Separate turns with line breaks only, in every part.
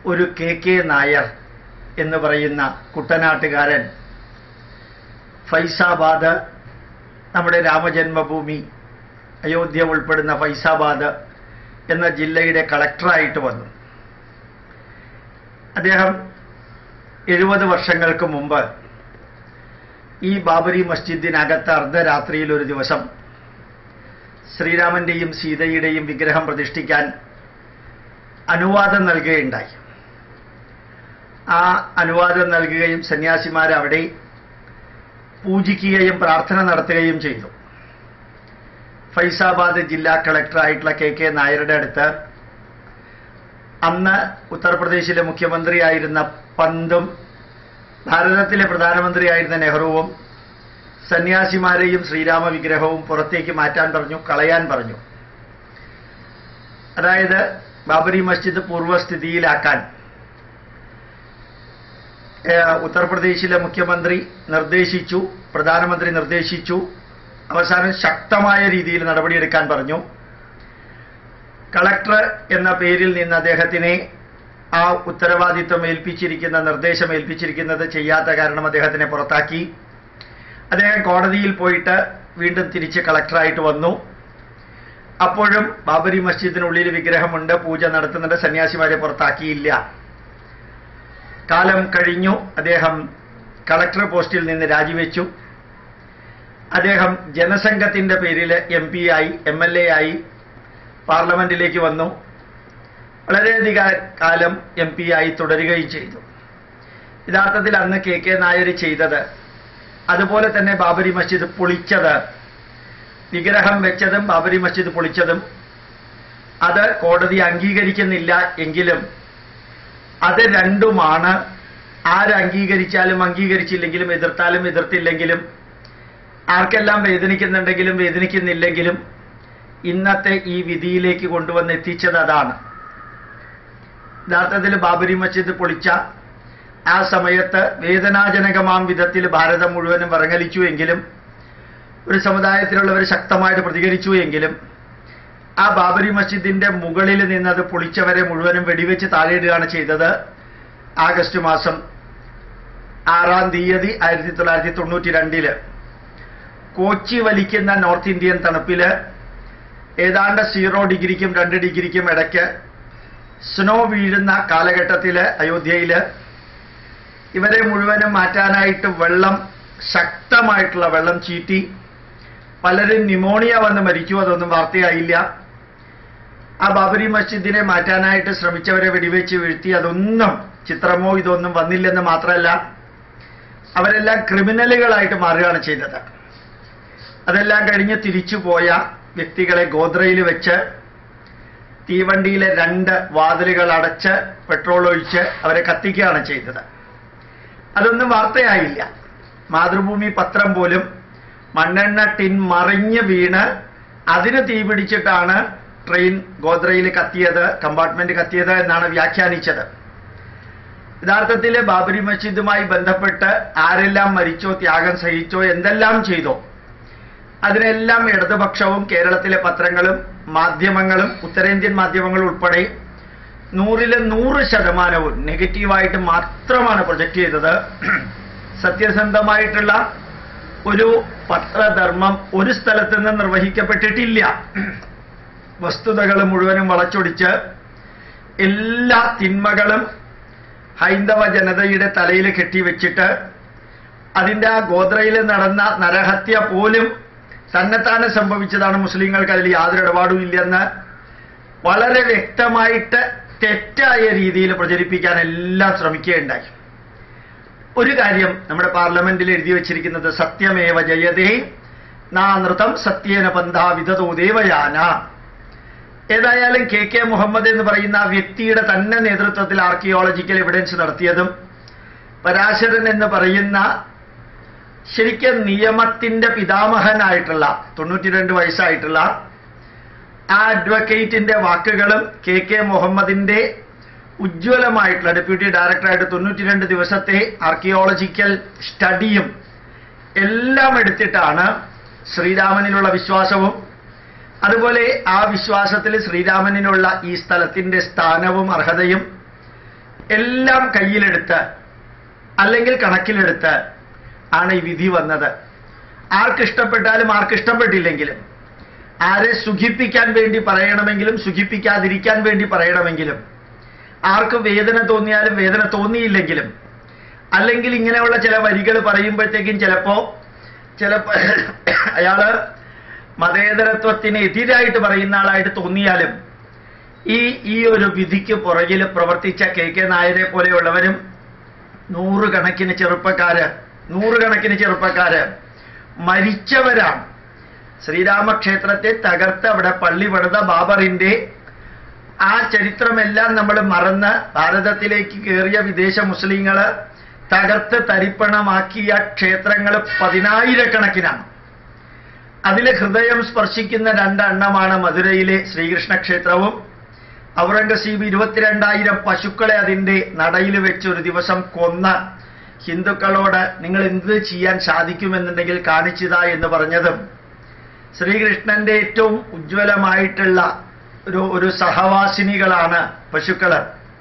ഒരു K K Nair എന്ന് പറയുന്ന കുട്ടനാട്ടുകാരൻ ഫൈസാബാദ് നമ്മുടെ രാമജന്മഭൂമി അയോധ്യ ഉൾപ്പെടുന്ന ഫൈസാബാദ് എന്ന ജില്ലയുടെ കളക്ടറായിട്ട് വന്നു അദ്ദേഹം എഴുപത് വർഷങ്ങൾക്ക് മുമ്പ് ഈ ബാബരി മസ്ജിദിനകത്ത് അർദ്ധരാത്രിയിൽ ഒരു ദിവസം ശ്രീരാമന്റെയും സീതയുടെയും വിഗ്രഹം പ്രതിഷ്ഠിക്കാൻ അനുവാദം നൽകുകയുണ്ടായി ആ അനുവാദം നൽകുകയും സന്യാസിമാർ അവിടെ പൂജിക്കുകയും പ്രാർത്ഥന നടത്തുകയും ചെയ്തു ഫൈസാബാദ് ജില്ലാ കളക്ടറായിട്ടുള്ള കെ കെ നായരുടെ അടുത്ത് അന്ന് ഉത്തർപ്രദേശിലെ മുഖ്യമന്ത്രിയായിരുന്ന പന്തും ഭാരതത്തിലെ പ്രധാനമന്ത്രിയായിരുന്ന നെഹ്റുവും സന്യാസിമാരെയും ശ്രീരാമ വിഗ്രഹവും പുറത്തേക്ക് മാറ്റാൻ പറഞ്ഞു കളയാൻ പറഞ്ഞു അതായത് ബാബരി മസ്ജിദ് പൂർവ്വസ്ഥിതിയിലാക്കാൻ ഏഹ്, ഉത്തർപ്രദേശിലെ മുഖ്യമന്ത്രി നിർദ്ദേശിച്ചു പ്രധാനമന്ത്രി നിർദ്ദേശിച്ചു അവസാനം ശക്തമായ രീതിയിൽ നടപടിയെടുക്കാൻ പറഞ്ഞു കളക്ടർ എന്ന പേരിൽ നിന്ന് അദ്ദേഹത്തിനെ ആ ഉത്തരവാദിത്വം ഏൽപ്പിച്ചിരിക്കുന്ന നിർദ്ദേശം ഏൽപ്പിച്ചിരിക്കുന്നത് ചെയ്യാത്ത കാരണം അദ്ദേഹത്തിനെ പുറത്താക്കി അദ്ദേഹം കോടതിയിൽ പോയിട്ട് വീണ്ടും തിരിച്ച് കളക്ടറായിട്ട് വന്നു അപ്പോഴും ബാബരി മസ്ജിദിനുള്ളിൽ വിഗ്രഹമുണ്ട് പൂജ നടത്തുന്നുണ്ട് സന്യാസിമാരെ പുറത്താക്കിയില്ല കാലം കഴിഞ്ഞു അദ്ദേഹം കളക്ടർ പോസ്റ്റിൽ നിന്ന് രാജിവെച്ചു അദ്ദേഹം ജനസംഘത്തിന്റെ പേരിൽ എം പി ആയി എം എൽ എ ആയി പാർലമെന്റിലേക്ക് വന്നു വളരെയധികം കാലം എം പി ആയി തുടരുകയും ചെയ്തു യഥാർത്ഥത്തിൽ അന്ന് കെ കെ നായർ ചെയ്തത് അതുപോലെ തന്നെ ബാബരി മസ്ജിദ് പൊളിച്ചത് വിഗ്രഹം വെച്ചതും ബാബരി മസ്ജിദ് പൊളിച്ചതും അത് കോടതി അംഗീകരിക്കുന്നില്ല എങ്കിലും അത് രണ്ടുമാണ് ആര് അംഗീകരിച്ചാലും അംഗീകരിച്ചില്ലെങ്കിലും എതിർത്താലും എതിർത്തില്ലെങ്കിലും ആർക്കെല്ലാം വേദനിക്കുന്നുണ്ടെങ്കിലും വേദനിക്കുന്നില്ലെങ്കിലും ഇന്നത്തെ ഈ വിധിയിലേക്ക് കൊണ്ടുവന്ന് എത്തിച്ചത് അതാണ് യഥാർത്ഥത്തിൽ ബാബരി മസ്ജിദ് പൊളിച്ച ആ സമയത്ത് വേദനാജനകമാം വിധത്തിൽ ഭാരതം മുഴുവനും വിറങ്ങലിച്ചു എങ്കിലും ഒരു സമുദായത്തിലുള്ളവർ ശക്തമായിട്ട് പ്രതികരിച്ചു എങ്കിലും ആ ബാബരി മസ്ജിദിന്റെ മുകളിൽ നിന്ന് അത് പൊളിച്ചവരെ മുഴുവനും വെടിവെച്ച് താഴെയിടുകയാണ് ചെയ്തത് ആഗസ്റ്റ് മാസം ആറാം തീയതി ആയിരത്തി തൊള്ളായിരത്തി തൊണ്ണൂറ്റി രണ്ടില് കോച്ചി വലിക്കുന്ന നോർത്ത് ഇന്ത്യൻ തണുപ്പില് ഏതാണ്ട് സീറോ ഡിഗ്രിക്കും രണ്ട് ഡിഗ്രിക്കും ഇടയ്ക്ക് സ്നോ വീഴുന്ന കാലഘട്ടത്തില് അയോധ്യയില് ഇവരെ മുഴുവനും മാറ്റാനായിട്ട് വെള്ളം ശക്തമായിട്ടുള്ള വെള്ളം ചീറ്റി പലരും ന്യൂമോണിയ വന്ന് മരിച്ചു അതൊന്നും വാർത്തയായില്ല ആ ബാബരി മസ്ജിദിനെ മാറ്റാനായിട്ട് ശ്രമിച്ചവരെ വെടിവെച്ച് വീഴ്ത്തി അതൊന്നും ചിത്രമോ ഇതൊന്നും വന്നില്ലെന്ന് മാത്രമല്ല അവരെല്ലാം ക്രിമിനലുകളായിട്ട് മാറുകയാണ് ചെയ്തത് അതെല്ലാം കഴിഞ്ഞ് തിരിച്ചു പോയ വ്യക്തികളെ ഗോദ്രയിൽ വെച്ച് തീവണ്ടിയിലെ രണ്ട് വാതിലുകൾ അടച്ച് പെട്രോൾ ഒഴിച്ച് അവരെ കത്തിക്കുകയാണ് ചെയ്തത് അതൊന്നും വാർത്തയായില്ല മാതൃഭൂമി പത്രം പോലും മണ്ണെണ്ണ ടിൻ മറിഞ്ഞ് വീണ് അതിന് തീ പിടിച്ചിട്ടാണ് ട്രെയിൻ ഗോദ്രയിൽ കത്തിയത് കമ്പാർട്ട്മെന്റ് കത്തിയത് എന്നാണ് വ്യാഖ്യാനിച്ചത് യഥാർത്ഥത്തിൽ ബാബരി മസ്ജിദുമായി ബന്ധപ്പെട്ട് ആരെല്ലാം മരിച്ചോ ത്യാഗം സഹിച്ചോ എന്തെല്ലാം ചെയ്തോ അതിനെല്ലാം ഇടതുപക്ഷവും കേരളത്തിലെ പത്രങ്ങളും മാധ്യമങ്ങളും ഉത്തരേന്ത്യൻ മാധ്യമങ്ങളും ഉൾപ്പെടെ നൂറിലെ നൂറ് ശതമാനവും നെഗറ്റീവായിട്ട് മാത്രമാണ് പ്രൊജക്റ്റ് ചെയ്തത് സത്യസന്ധമായിട്ടുള്ള ഒരു പത്രധർമ്മം ഒരു സ്ഥലത്ത് നിന്ന് നിർവഹിക്കപ്പെട്ടിട്ടില്ല വസ്തുതകൾ മുഴുവനും വളച്ചൊടിച്ച് എല്ലാ തിന്മകളും ഹൈന്ദവ ജനതയുടെ തലയിൽ കെട്ടിവെച്ചിട്ട് അതിന്റെ ആ ഗോദ്രയിൽ നടന്ന നരഹത്യ പോലും തന്നെത്താനെ സംഭവിച്ചതാണ് മുസ്ലിങ്ങൾക്ക് അതിൽ യാതൊരു ഇടപാടും ഇല്ലെന്ന് വളരെ വ്യക്തമായിട്ട് തെറ്റായ രീതിയിൽ പ്രചരിപ്പിക്കാൻ എല്ലാം ശ്രമിക്കുകയുണ്ടായി ഒരു കാര്യം നമ്മുടെ പാർലമെന്റിൽ എഴുതി വച്ചിരിക്കുന്നത് സത്യമേവ ജയതേ നാ നൃതം സത്യേന പന്ഥ വിധതോ ദേവയാന ഏതായാലും കെ കെ മുഹമ്മദ് എന്ന് പറയുന്ന ആ വ്യക്തിയുടെ തന്നെ നേതൃത്വത്തിൽ ആർക്കിയോളജിക്കൽ എവിഡൻസ് നടത്തിയതും പരാശരൻ എന്ന് പറയുന്ന ശരിക്കും നിയമത്തിന്റെ പിതാമഹനായിട്ടുള്ള തൊണ്ണൂറ്റി രണ്ട് വയസ്സായിട്ടുള്ള ആ അഡ്വക്കേറ്റിന്റെ വാക്കുകളും കെ കെ മുഹമ്മദിന്റെ ഉജ്ജ്വലമായിട്ടുള്ള ഡെപ്യൂട്ടി ഡയറക്ടറായിട്ട് തൊണ്ണൂറ്റി രണ്ട് ദിവസത്തെ ആർക്കിയോളജിക്കൽ സ്റ്റഡിയും എല്ലാം എടുത്തിട്ടാണ് ശ്രീരാമനിലുള്ള വിശ്വാസവും അതുപോലെ ആ വിശ്വാസത്തിൽ ശ്രീരാമനിലുള്ള ഈ സ്ഥലത്തിന്റെ സ്ഥാനവും അർഹതയും എല്ലാം കയ്യിലെടുത്ത് അല്ലെങ്കിൽ കണക്കിലെടുത്ത് ആണ് ഈ വിധി വന്നത് ആർക്കിഷ്ടപ്പെട്ടാലും ആർക്കിഷ്ടപ്പെട്ടില്ലെങ്കിലും ആരെ സുഖിപ്പിക്കാൻ വേണ്ടി പറയണമെങ്കിലും സുഖിപ്പിക്കാതിരിക്കാൻ വേണ്ടി പറയണമെങ്കിലും ആർക്ക് വേദന തോന്നിയാലും വേദന തോന്നിയില്ലെങ്കിലും അല്ലെങ്കിൽ ഇങ്ങനെയുള്ള ചില വരികൾ പറയുമ്പോഴത്തേക്കും ചിലപ്പോ ചിലപ്പോ അയാള് മതേതരത്വത്തിന് എതിരായിട്ട് പറയുന്ന ആളായിട്ട് തോന്നിയാലും ഈ ഈ ഒരു വിധിക്ക് പുറകിൽ പ്രവർത്തിച്ച കെ കെ നായരെ പോലെയുള്ളവരും നൂറുകണക്കിന് ചെറുപ്പക്കാര് നൂറുകണക്കിന് ചെറുപ്പക്കാര് മരിച്ചവരാണ് ശ്രീരാമക്ഷേത്രത്തെ തകർത്ത് അവിടെ പള്ളി പണിത ബാബറിന്റെ ആ ചരിത്രമെല്ലാം നമ്മൾ മറന്ന് ഭാരതത്തിലേക്ക് കയറിയ വിദേശ മുസ്ലിങ്ങള് തകർത്ത് തരിപ്പണമാക്കിയ ക്ഷേത്രങ്ങൾ പതിനായിരക്കണക്കിനാണ് അതിലെ ഹൃദയം സ്പർശിക്കുന്ന രണ്ടെണ്ണമാണ് മധുരയിലെ ശ്രീകൃഷ്ണ ക്ഷേത്രവും ഔറംഗസീബ് ഇരുപത്തിരണ്ടായിരം പശുക്കളെ അതിന്റെ നടയിൽ വെച്ച് ഒരു ദിവസം കൊന്ന ഹിന്ദുക്കളോട് നിങ്ങൾ എന്ത് ചെയ്യാൻ സാധിക്കുമെന്നുണ്ടെങ്കിൽ കാണിച്ചതാ എന്ന് പറഞ്ഞതും ശ്രീകൃഷ്ണന്റെ ഏറ്റവും ഉജ്ജ്വലമായിട്ടുള്ള ഒരു ഒരു സഹവാസിനികളാണ് പശുക്കള്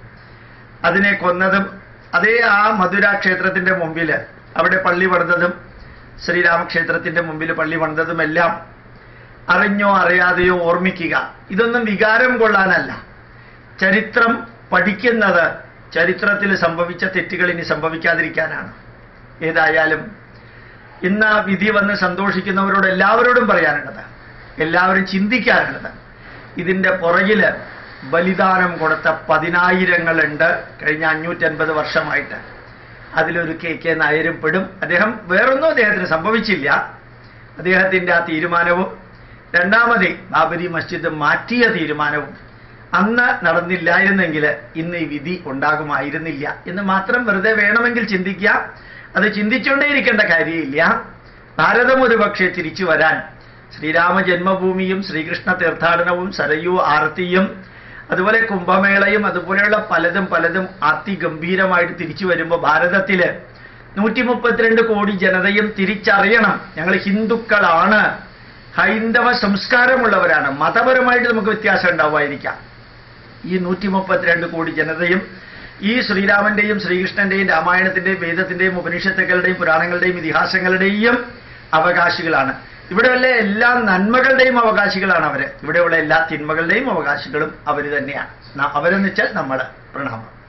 അതിനെ കൊന്നതും അതേ ആ മധുര ക്ഷേത്രത്തിന്റെ മുമ്പിൽ അവിടെ പള്ളി പണിതതും ശ്രീരാമക്ഷേത്രത്തിന്റെ മുമ്പിൽ പള്ളി പണിതതുമെല്ലാം അറിഞ്ഞോ അറിയാതെയോ ഓർമ്മിക്കുക ഇതൊന്നും വികാരം കൊള്ളാനല്ല ചരിത്രം പഠിക്കുന്നത് ചരിത്രത്തിൽ സംഭവിച്ച തെറ്റുകൾ ഇനി സംഭവിക്കാതിരിക്കാനാണ് ഏതായാലും ഇന്ന് ആ വിധി വന്ന് സന്തോഷിക്കുന്നവരോട് എല്ലാവരോടും പറയാനുള്ളത് എല്ലാവരും ചിന്തിക്കാനുള്ളത് ഇതിന്റെ പുറകില് ബലിദാനം കൊടുത്ത പതിനായിരങ്ങളുണ്ട് കഴിഞ്ഞ അഞ്ഞൂറ്റൻപത് വർഷമായിട്ട് അതിലൊരു കെ കെ നായരും പെടും അദ്ദേഹം വേറൊന്നും അദ്ദേഹത്തിന് സംഭവിച്ചില്ല അദ്ദേഹത്തിന്റെ ആ തീരുമാനവും രണ്ടാമത് ബാബരി മസ്ജിദ് മാറ്റിയ തീരുമാനവും അന്ന് നടന്നില്ലായിരുന്നെങ്കിൽ ഇന്ന് ഈ വിധി ഉണ്ടാകുമായിരുന്നില്ല എന്ന് മാത്രം വെറുതെ വേണമെങ്കിൽ ചിന്തിക്കുക അത് ചിന്തിച്ചുകൊണ്ടേയിരിക്കേണ്ട കാര്യമില്ല ഭാരതം ഒരു പക്ഷേ തിരിച്ചു വരാൻ ശ്രീരാമ ജന്മഭൂമിയും ശ്രീകൃഷ്ണ തീർത്ഥാടനവും സരയു ആർത്തിയും അതുപോലെ കുംഭമേളയും അതുപോലെയുള്ള പലതും പലതും അതിഗംഭീരമായിട്ട് തിരിച്ചു വരുമ്പോൾ ഭാരതത്തില് നൂറ്റി മുപ്പത്തിരണ്ട് കോടി ജനതയും തിരിച്ചറിയണം ഞങ്ങൾ ഹിന്ദുക്കളാണ് ഹൈന്ദവ സംസ്കാരമുള്ളവരാണ് മതപരമായിട്ട് നമുക്ക് വ്യത്യാസം ഉണ്ടാവുമായിരിക്കാം ഈ നൂറ്റി മുപ്പത്തിരണ്ട് കോടി ജനതയും ഈ ശ്രീരാമന്റെയും ശ്രീകൃഷ്ണന്റെയും രാമായണത്തിന്റെയും വേദത്തിന്റെയും ഉപനിഷത്തുക്കളുടെയും പുരാണങ്ങളുടെയും ഇതിഹാസങ്ങളുടെയും അവകാശികളാണ് ഇവിടെയുള്ള എല്ലാ നന്മകളുടെയും അവകാശികളാണ് അവര് ഇവിടെയുള്ള എല്ലാ തിന്മകളുടെയും അവകാശികളും അവര് തന്നെയാണ് ന- അവരെന്ന് വെച്ചാൽ നമ്മള് പ്രണാമം